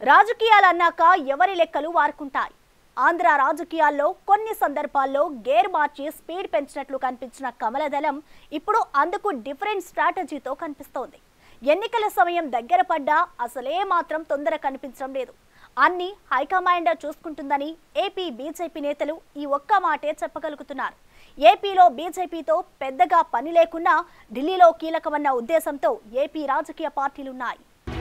రాజకీయాలన్నాక ఎవరి లెక్కలు వారుకుంటాయి ఆంధ్ర రాజకీయాల్లో కొన్ని సందర్భాల్లో గేర్ మార్చి స్పీడ్ పెంచినట్లు కనిపించిన కమలదళం ఇప్పుడు అందుకు డిఫరెంట్ స్ట్రాటజీతో కనిపిస్తోంది ఎన్నికల సమయం దగ్గర పడ్డా అసలే మాత్రం తొందర కనిపించడం లేదు అన్ని హైకమాండ్ చూసుకుంటుందని ఏపీ బీజేపీ నేతలు ఈ ఒక్క మాటే చెప్పగలుగుతున్నారు ఏపీలో బీజేపీతో పెద్దగా పని లేకున్నా ఢిల్లీలో కీలకమన్న ఉద్దేశంతో ఏపీ రాజకీయ పార్టీలున్నాయి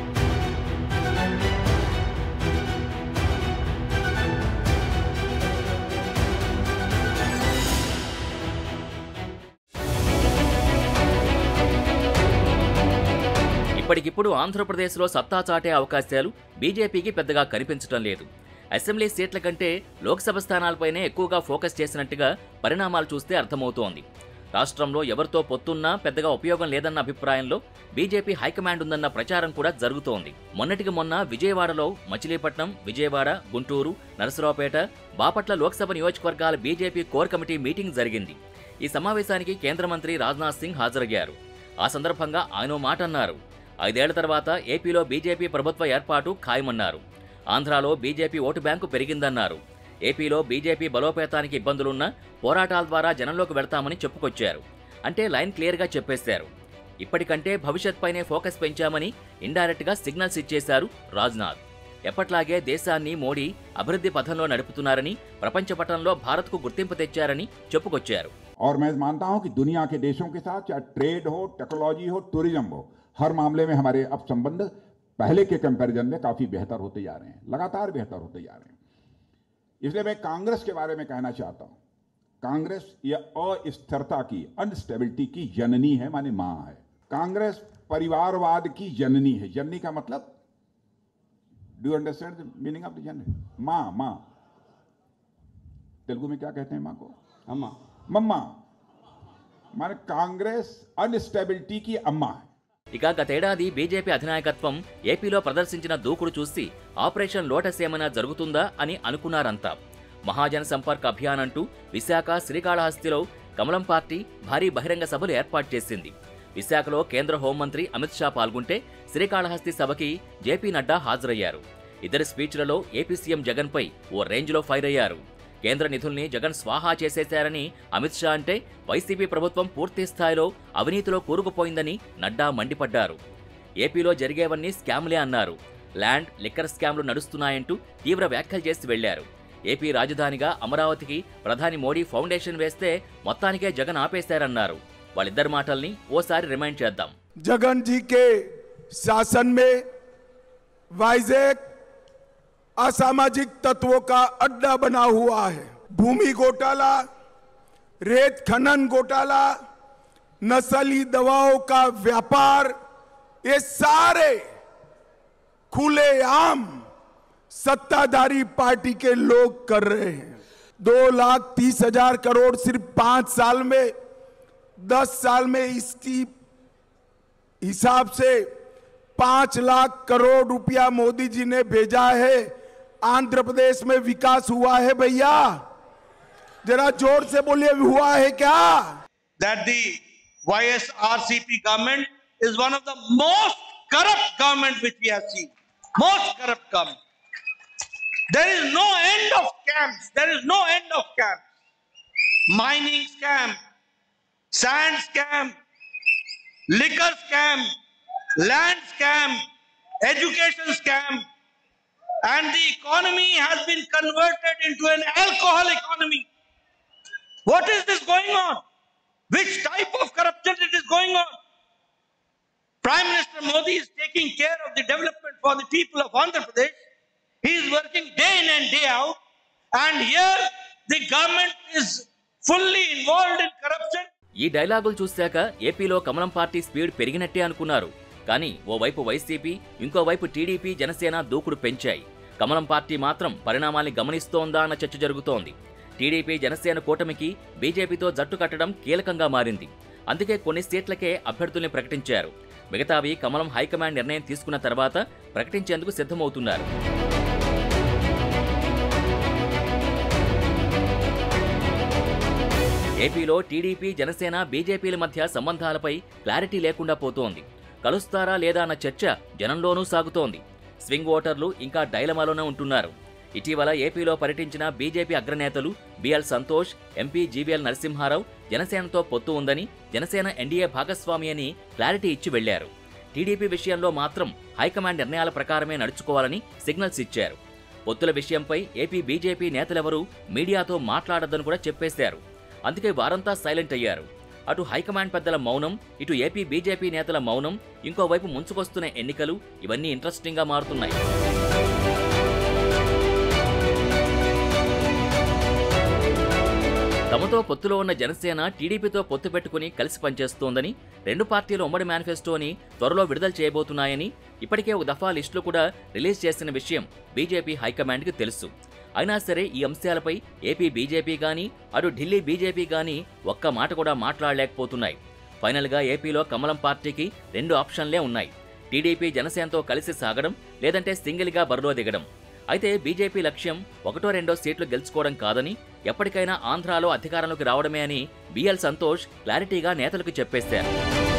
ఇప్పటికిప్పుడు ఆంధ్రప్రదేశ్లో సత్తా చాటే అవకాశాలు బీజేపీకి పెద్దగా కనిపించడం లేదు అసెంబ్లీ సీట్ల కంటే లోక్సభ స్థానాలపైనే ఎక్కువగా ఫోకస్ చేసినట్టుగా పరిణామాలు చూస్తే అర్థమవుతోంది రాష్ట్రంలో ఎవరితో పొత్తున్నా పెద్దగా ఉపయోగం లేదన్న అభిప్రాయంలో బీజేపీ హైకమాండ్ ఉందన్న ప్రచారం కూడా జరుగుతోంది మొన్నటికి మొన్న విజయవాడలో మచిలీపట్నం విజయవాడ గుంటూరు నరసరావుపేట బాపట్ల లోక్సభ నియోజకవర్గాల బీజేపీ కోర్ కమిటీ మీటింగ్ జరిగింది ఈ సమావేశానికి కేంద్ర మంత్రి రాజ్నాథ్ సింగ్ హాజరయ్యారు ఆ సందర్భంగా ఆయన ఓ మాట అన్నారు ఐదేళ్ల తర్వాత ఏపీలో బీజేపీ ప్రభుత్వ ఏర్పాటు ఖాయమన్నారు ఆంధ్రాలో బీజేపీ ఓటు బ్యాంకు పెరిగిందన్నారు ఏపీలో బీజేపీ బలోపేతానికి ఇబ్బందులున్నా పోరాటాల ద్వారా జనంలోకి వెళ్తామని చెప్పుకొచ్చారు అంటే లైన్ క్లియర్గా చెప్పేశారు ఇప్పటికంటే భవిష్యత్పైనే ఫోకస్ పెంచామని ఇండైరెక్ట్గా సిగ్నల్స్ ఇచ్చేశారు రాజ్నాథ్ ఎప్పట్లాగే దేశాన్ని మోడీ అభివృద్ధి పథంలో నడుపుతున్నారని ప్రపంచ పటంలో భారత్కు గుర్తింపు తెచ్చారని చెప్పుకొచ్చారు और मैं मानता हूं कि दुनिया के देशों के साथ चाहे ट्रेड हो टेक्नोलॉजी हो टूरिज्म हो हर मामले में हमारे अब संबंध पहले के कंपैरिजन में काफी बेहतर होते जा रहे हैं लगातार बेहतर होते जा रहे हैं इसलिए मैं कांग्रेस के बारे में कहना चाहता हूं कांग्रेस यह अस्थिरता की अनस्टेबिलिटी की जननी है माने मां है कांग्रेस परिवारवाद की जननी है जननी का मतलब do understand the meaning of the जननी मां मां तेलुगु में क्या कहते हैं मां को అమ్మా मम्मा माने कांग्रेस अनस्टेबिलिटी की अम्मा है ఇక గతేడాది బీజేపీ అధినాయకత్వం ఏపీలో ప్రదర్శించిన దూకుడు చూసి ఆపరేషన్ లోటస్ ఏమైనా జరుగుతుందా అని అనుకున్నారంతా మహాజన సంపర్క్ అభియాన్ అంటూ విశాఖ శ్రీకాళహస్తిలో కమలం పార్టీ భారీ బహిరంగ సభలు ఏర్పాటు చేసింది విశాఖలో కేంద్ర హోంమంత్రి అమిత్ షా పాల్గొంటే శ్రీకాళహస్తి సభకి జేపీ నడ్డా హాజరయ్యారు ఇద్దరి స్పీచ్లలో ఏపీ సీఎం జగన్పై ఓ రేంజ్లో ఫైర్ అయ్యారు కేంద్ర నిధుల్ని జగన్ స్వాహా చేసేశారని అమిత్ షా అంటే వైసీపీ ప్రభుత్వం పూర్తి స్థాయిలో అవినీతిలో కూరుకుపోయిందని నడ్డా మండిపడ్డారు ఏపీలో జరిగేవన్నీ స్కామ్లే అన్నారు ల్యాండ్ లిక్కర్ స్కామ్లు నడుస్తున్నాయంటూ తీవ్ర వ్యాఖ్యలు చేసి వెళ్లారు ఏపీ రాజధానిగా అమరావతికి ప్రధాని మోడీ ఫౌండేషన్ వేస్తే మొత్తానికే జగన్ ఆపేశారన్నారు వాళ్ళిద్దరి మాటల్ని ఓసారి రిమైండ్ చేద్దాం जगन जी के शासन में वाइजेक असामाजिक तत्वों का अड्डा बना हुआ है भूमि घोटाला रेत खनन घोटाला नस्ली दवाओं का व्यापार ये सारे खुलेआम सत्ताधारी पार्टी के लोग कर रहे हैं दो लाख तीस हजार करोड़ सिर्फ पांच साल में दस साल में इसकी हिसाब से पांच लाख करोड़ रुपया मोदी जी ने भेजा है आंध्र प्रदेश में विकास हुआ है भैया जरा जोर से बोलिए हुआ है क्या that the YSRCP government is one of the most corrupt government which we have seen. Most corrupt government. There is no end of scams. There is no end of scams. Mining scam, sand scam, liquor scam, land scam, education scam, and the economy has been converted into an alcohol economy. What is this going on? Which type of corruption it is going on? Prime Minister Modi is taking care of the development for the people of Andhra Pradesh. He is working day in and day out. And here the government is fully involved in corruption. ఈ డైలాగులు చూశాక ఏపీలో కమలం party speed పెరిగినట్టే అనుకున్నారు కానీ ఓవైపు YCP ఇంకోవైపు TDP Janasena దూకుడు పెంచాయి కమలం పార్టీ మాత్రం పరిణామాల్ని గమనిస్తోందా అన్న చర్చ జరుగుతోంది టీడీపీ జనసేన కూటమికి బీజేపీతో జట్టు కట్టడం కీలకంగా మారింది అందుకే కొన్ని సీట్లకే అభ్యర్థుల్ని ప్రకటించారు మిగతావి కమలం హైకమాండ్ నిర్ణయం తీసుకున్న తర్వాత ప్రకటించేందుకు సిద్ధమవుతున్నారు ఏపీలో టీడీపీ జనసేన బీజేపీల మధ్య సంబంధాలపై క్లారిటీ లేకుండా పోతోంది కలుస్తారా లేదా అన్న చర్చ జనంలోనూ సాగుతోంది స్వింగ్ ఓటర్లు ఇంకా డైలమాలోనే ఉంటున్నారు ఇటీవల ఏపీలో పర్యటించిన బీజేపీ అగ్రనేతలు BL Santosh MP GVL Narasimha Rao జనసేనతో పొత్తు ఉందని జనసేన ఎన్డీఏ భాగస్వామి అని క్లారిటీ ఇచ్చి వెళ్లారు టీడీపీ విషయంలో మాత్రం హైకమాండ్ నిర్ణయాల ప్రకారమే నడుచుకోవాలని సిగ్నల్స్ ఇచ్చారు పొత్తుల విషయంపై ఏపీ బీజేపీ నేతలెవరూ మీడియాతో మాట్లాడొద్దని కూడా చెప్పేశారు అందుకే వారంతా సైలెంట్ అయ్యారు అటు హైకమాండ్ పెద్దల మౌనం ఇటు ఏపీ బీజేపీ నేతల మౌనం ఇంకోవైపు ముంచుకొస్తున్న ఎన్నికలు ఇవన్నీ ఇంట్రెస్టింగ్గా మారుతున్నాయి తమతో పొత్తులో ఉన్న జనసేన టీడీపీతో పొత్తు పెట్టుకుని కలిసి పనిచేస్తోందని రెండు పార్టీలు ఉమ్మడి మేనిఫెస్టోని త్వరలో విడుదల చేయబోతున్నాయని ఇప్పటికే ఒక దఫా లిస్టులు కూడా రిలీజ్ చేసిన విషయం బీజేపీ హైకమాండ్కి తెలుసు అయినా సరే ఈ అంశాలపై ఏపీ బీజేపీ కానీ అటు ఢిల్లీ బీజేపీ కానీ ఒక్క మాట కూడా మాట్లాడలేకపోతున్నాయి ఫైనల్గా ఏపీలో కమలం పార్టీకి రెండు ఆప్షన్లే ఉన్నాయి టీడీపీ జనసేనతో కలిసి సాగడం లేదంటే సింగిల్గా బరిలో దిగడం అయితే బీజేపీ లక్ష్యం ఒకటో రెండో సీట్లు గెలుచుకోవడం కాదని ఎప్పటికైనా ఆంధ్రాలో అధికారంలోకి రావడమే అని బిఎల్ సంతోష్ క్లారిటీగా నేతలకు చెప్పేశారు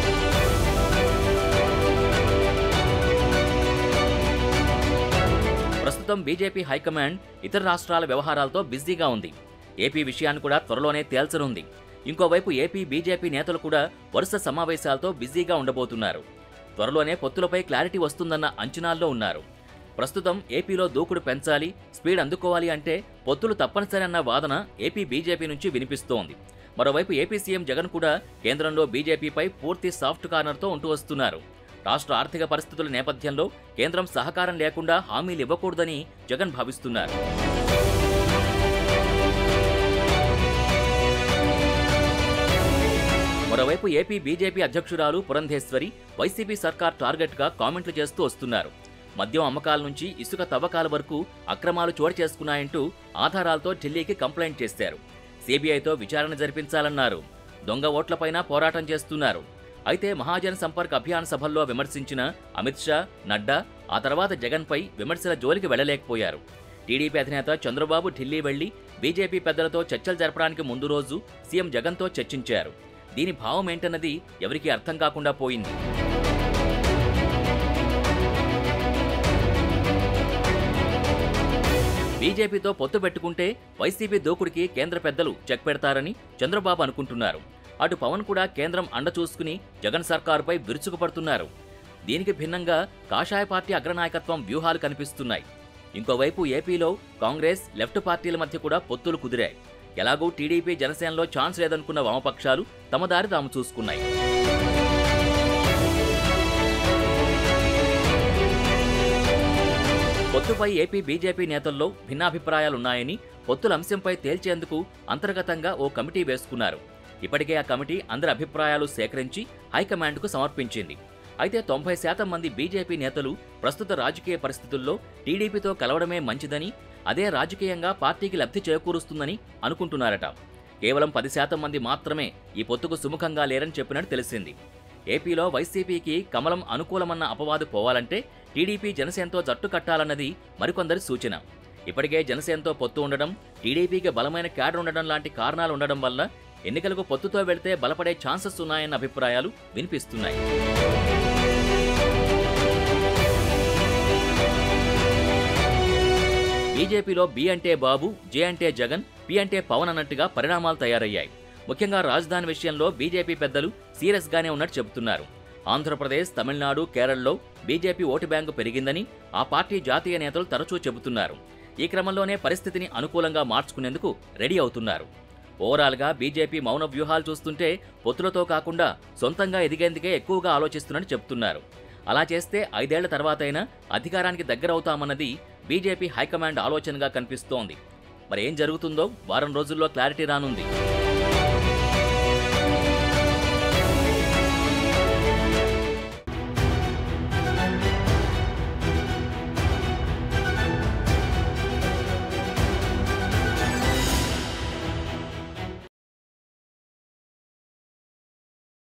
ప్రస్తుతం బీజేపీ హైకమాండ్ ఇతర రాష్ట్రాల వ్యవహారాలతో బిజీగా ఉంది ఏపీ విషయాన్ని కూడా త్వరలోనే తేల్చనుంది ఇంకోవైపు ఏపీ బీజేపీ నేతలు కూడా వరుస సమావేశాలతో బిజీగా ఉండబోతున్నారు త్వరలోనే పొత్తులపై క్లారిటీ వస్తుందన్న అంచనాల్లో ఉన్నారు ప్రస్తుతం ఏపీలో దూకుడు పెంచాలి స్పీడ్ అందుకోవాలి అంటే పొత్తులు తప్పనిసరి అన్న వాదన ఏపీ బీజేపీ నుంచి వినిపిస్తోంది మరోవైపు ఏపీ సీఎం జగన్ కూడా కేంద్రంలో బీజేపీపై పూర్తి సాఫ్ట్ కార్నర్తో ఉంటూ వస్తున్నారు రాష్ట్ర ఆర్థిక పరిస్థితుల నేపథ్యంలో కేంద్రం సహకారం లేకుండా హామీలు ఇవ్వకూడదని జగన్ భావిస్తున్నారు మరోవైపు ఏపీ బీజేపీ అధ్యక్షురాలు పురంధేశ్వరి వైసీపీ సర్కార్ టార్గెట్గా కామెంట్లు చేస్తూ వస్తున్నారు మద్యం అమ్మకాల నుంచి ఇసుక తవ్వకాల వరకు అక్రమాలు చోటు చేసుకున్నాయంటూ ఆధారాలతో ఢిల్లీకి కంప్లైంట్ చేశారు సీబీఐతో విచారణ జరిపించాలన్నారు దొంగ ఓట్లపైన పోరాటం చేస్తున్నారు అయితే మహాజన సంపర్క్ అభియాన్ సభల్లో విమర్శించిన అమిత్ షా నడ్డా ఆ తర్వాత జగన్పై విమర్శల జోలికి వెళ్లలేకపోయారు టీడీపీ అధినేత చంద్రబాబు ఢిల్లీ వెళ్లి బీజేపీ పెద్దలతో చర్చలు జరపడానికి ముందు రోజు సీఎం జగన్తో చర్చించారు దీని భావం ఏంటన్నది ఎవరికీ అర్థం కాకుండా పోయింది బీజేపీతో పొత్తు పెట్టుకుంటే వైసీపీ దూకుడికి కేంద్ర పెద్దలు చెక్ పెడతారని చంద్రబాబు అనుకుంటున్నారు అటు పవన్ కూడా కేంద్రం అండ చూసుకుని జగన్ సర్కారుపై విరుచుకుపడుతున్నారు దీనికి భిన్నంగా కాషాయ పార్టీ అగ్రనాయకత్వం వ్యూహాలు కనిపిస్తున్నాయి ఇంకోవైపు ఏపీలో కాంగ్రెస్ లెఫ్ట్ పార్టీల మధ్య కూడా పొత్తులు కుదిరాయి ఎలాగూ టీడీపీ జనసేనలో ఛాన్స్ లేదనుకున్న వామపక్షాలు తమ దారి తాము చూసుకున్నాయి పొత్తుపై ఏపీ బీజేపీ నేతల్లో భిన్నాభిప్రాయాలున్నాయని పొత్తుల అంశంపై తేల్చేందుకు అంతర్గతంగా ఓ కమిటీ వేసుకున్నారు ఇప్పటికే ఆ కమిటీ అందరి అభిప్రాయాలు సేకరించి హైకమాండ్కు సమర్పించింది అయితే తొంభై శాతం మంది బీజేపీ నేతలు ప్రస్తుత రాజకీయ పరిస్థితుల్లో టీడీపీతో కలవడమే మంచిదని అదే రాజకీయంగా పార్టీకి లబ్ధి చేకూరుస్తుందని అనుకుంటున్నారట కేవలం పది శాతం మంది మాత్రమే ఈ పొత్తుకు సుముఖంగా లేరని చెప్పినట్టు తెలిసింది ఏపీలో వైసీపీకి కమలం అనుకూలమన్న అపవాదు పోవాలంటే టీడీపీ జనసేనతో జట్టు కట్టాలన్నది మరికొందరి సూచన ఇప్పటికే జనసేనతో పొత్తు ఉండడం టీడీపీకి బలమైన క్యాడర్ ఉండడం లాంటి కారణాలు ఉండడం వల్ల ఎన్నికలకు పొత్తుతో వెళ్తే బలపడే ఛాన్సెస్ ఉన్నాయన్న అభిప్రాయాలు వినిపిస్తున్నాయి బీజేపీలో బి అంటే బాబు జే అంటే జగన్ పి అంటే పవన్ అన్నట్టుగా పరిణామాలు తయారయ్యాయి ముఖ్యంగా రాజధాని విషయంలో బీజేపీ పెద్దలు సీరియస్గానే ఉన్నట్టు చెబుతున్నారు ఆంధ్రప్రదేశ్ తమిళనాడు కేరళలో బీజేపీ ఓటు బ్యాంకు పెరిగిందని ఆ పార్టీ జాతీయ నేతలు తరచూ చెబుతున్నారు ఈ క్రమంలోనే పరిస్థితిని అనుకూలంగా మార్చుకునేందుకు రెడీ అవుతున్నారు ఓవరాల్గా బీజేపీ మౌన వ్యూహాలు చూస్తుంటే పొత్తులతో కాకుండా సొంతంగా ఎదిగేందుకే ఎక్కువగా ఆలోచిస్తున్నట్టు చెబుతున్నారు అలా చేస్తే ఐదేళ్ల తర్వాతైనా అధికారానికి దగ్గరవుతామన్నది బీజేపీ హైకమాండ్ ఆలోచనగా కనిపిస్తోంది మరి ఏం జరుగుతుందో వారం రోజుల్లో క్లారిటీ రానుంది